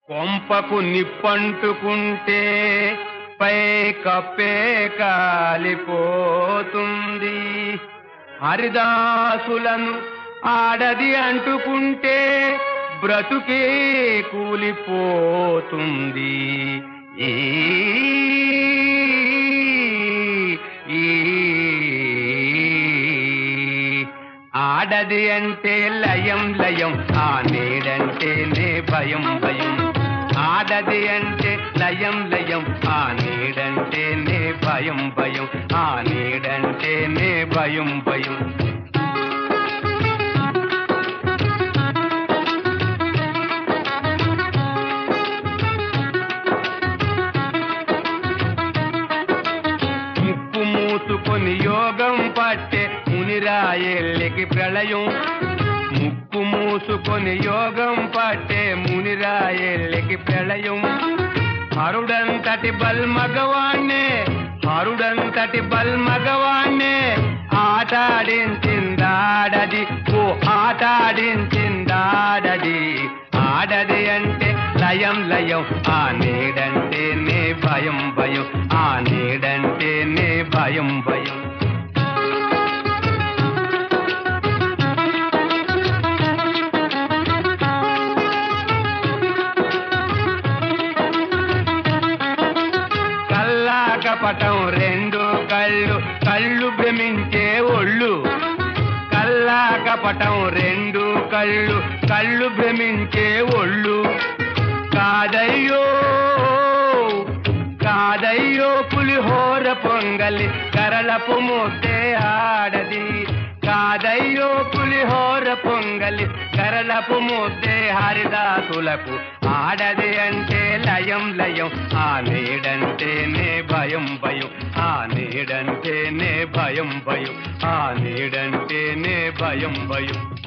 కొంపకు నిప్పంటుకుంటే పై కప్పే కాలిపోతుంది హరిదాసులను ఆడది అంటుకుంటే బ్రతుకే కూలిపోతుంది ఈ ఈ ఆడది అంటే లయం లయం ఆ నీడంటేనే భయం భయం ఆడది అంటే లయం లయం ఆ నీడంటేనే భయం భయం ఆ నీడంటేనే భయం భయం ముక్కు మూసుకొని యోగం పట్టే మునిరాయెల్లికి ప్రళయం ముక్కు మూసుకొని యోగం పట్టే మునిరాయెల్లికి ప్రళయం హరుడంతటి బల్ మగవాణ్ణే హరుడంతటి బల్ మగవాణ్ణే ఆటాడించిందాడది ఓ ఆటాడించిందాడది ఆడది అంటే లయం లయం ఆ నీడంటేనే భయం భయం ఆ నీడంటేనే భయం భయం కల్లా కపటం రెండు కళ్ళు కళ్ళు భ్రమించే ఒళ్ళు కల్లా కపటం రెండు కళ్ళు కళ్ళు భ్రమించే ఒళ్ళు కాదయ్యో కాదయ్యో పులిహోర పొంగలి కరళపు ముద్దే ఆడది కాదయ్యో పులిహోర పొంగలి కరళపు ముద్దే హరిదాసులకు ఆడది అంటే లయం లయం ఆ నీడంటేనే భయం భయం ఆ నీడంటేనే భయం భయం ఆ నీడంటేనే భయం భయం